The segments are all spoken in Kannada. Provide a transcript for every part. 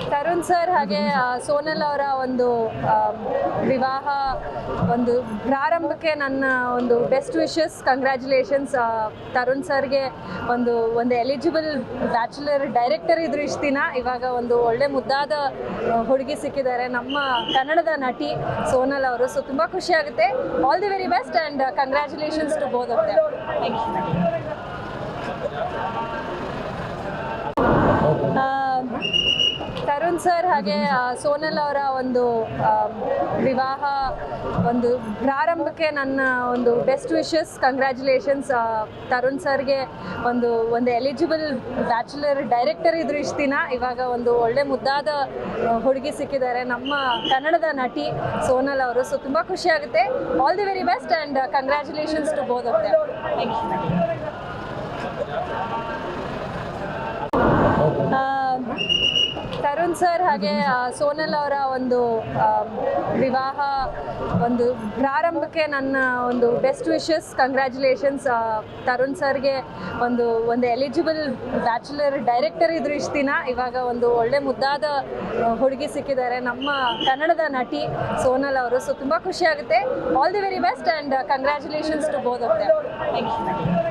ತರುಣ್ ಸರ್ ಹಾಗೆ ಆ, ಸೋನಲ್ ಅವರ ಒಂದು ಆ, ವಿವಾಹ ಒಂದು ಪ್ರಾರಂಭಕ್ಕೆ ನನ್ನ ಒಂದು ಬೆಸ್ಟ್ ವಿಶಸ್ ಕಂಗ್ರ್ಯಾಚುಲೇಷನ್ಸ್ ತರುಣ್ ಸರ್ಗೆ ಒಂದು ಒಂದು ಎಲಿಜಿಬಲ್ ಬ್ಯಾಚುಲರ್ ಡೈರೆಕ್ಟರ್ ಇದ್ರು ಇಷ್ಟು ದಿನ ಇವಾಗ ಒಂದು ಒಳ್ಳೆ ಮುದ್ದಾದ ಆ, ಹುಡುಗಿ ಸಿಕ್ಕಿದ್ದಾರೆ ನಮ್ಮ ಕನ್ನಡದ ನಟಿ ಸೋನಲ್ ಅವರು ಸೊ ತುಂಬ ಖುಷಿ ಆಗುತ್ತೆ all the very best and congratulations to both of thank you Tarun sir ಹಾಗೆ ಆ, ಸೋನಲ್ ಅವರ ಒಂದು ಆ, ವಿವಾಹ ಒಂದು ಪ್ರಾರಂಭಕ್ಕೆ ನನ್ನ ಒಂದು ಬೆಸ್ಟ್ ವಿಶಸ್ ಕಂಗ್ರ್ಯಾಚುಲೇಷನ್ಸ್ ತರುಣ್ ಸರ್ಗೆ ಒಂದು ಒಂದು ಎಲಿಜಿಬಲ್ ಬ್ಯಾಚುಲರ್ ಡೈರೆಕ್ಟರ್ ಇದ್ರು ಇಷ್ಟು ದಿನ ಇವಾಗ ಒಂದು ಒಳ್ಳೆ ಮುದ್ದಾದ ಆ, ಹುಡುಗಿ ಸಿಕ್ಕಿದ್ದಾರೆ ನಮ್ಮ ಕನ್ನಡದ ನಟಿ ಸೋನಲ್ ಅವರು ಸೊ ತುಂಬ ಖುಷಿ ಆಗುತ್ತೆ all the very best and congratulations to both of thank you Tarun sir ಹಾಗೆ ಆ, ಸೋನಲ್ ಅವರ ಒಂದು ಆ, ವಿವಾಹ ಒಂದು ಪ್ರಾರಂಭಕ್ಕೆ ನನ್ನ ಒಂದು ಬೆಸ್ಟ್ ವಿಶಸ್ ಕಂಗ್ರ್ಯಾಚುಲೇಷನ್ಸ್ ತರುಣ್ ಸರ್ಗೆ ಒಂದು ಒಂದು ಎಲಿಜಿಬಲ್ ಬ್ಯಾಚುಲರ್ ಡೈರೆಕ್ಟರ್ ಇದ್ರು ಇಷ್ಟು ದಿನ ಇವಾಗ ಒಂದು ಒಳ್ಳೆ ಮುದ್ದಾದ ಆ, ಹುಡುಗಿ ಸಿಕ್ಕಿದ್ದಾರೆ ನಮ್ಮ ಕನ್ನಡದ ನಟಿ ಸೋನಲ್ ಅವರು ಸೊ ತುಂಬ ಖುಷಿ ಆಗುತ್ತೆ all the very best and congratulations to both of thank you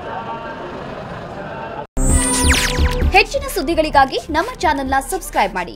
ಹೆಚ್ಚಿನ ಸುದ್ದಿಗಳಿಗಾಗಿ ನಮ್ಮ ಚಾನೆಲ್ನ ಸಬ್ಸ್ಕ್ರೈಬ್ ಮಾಡಿ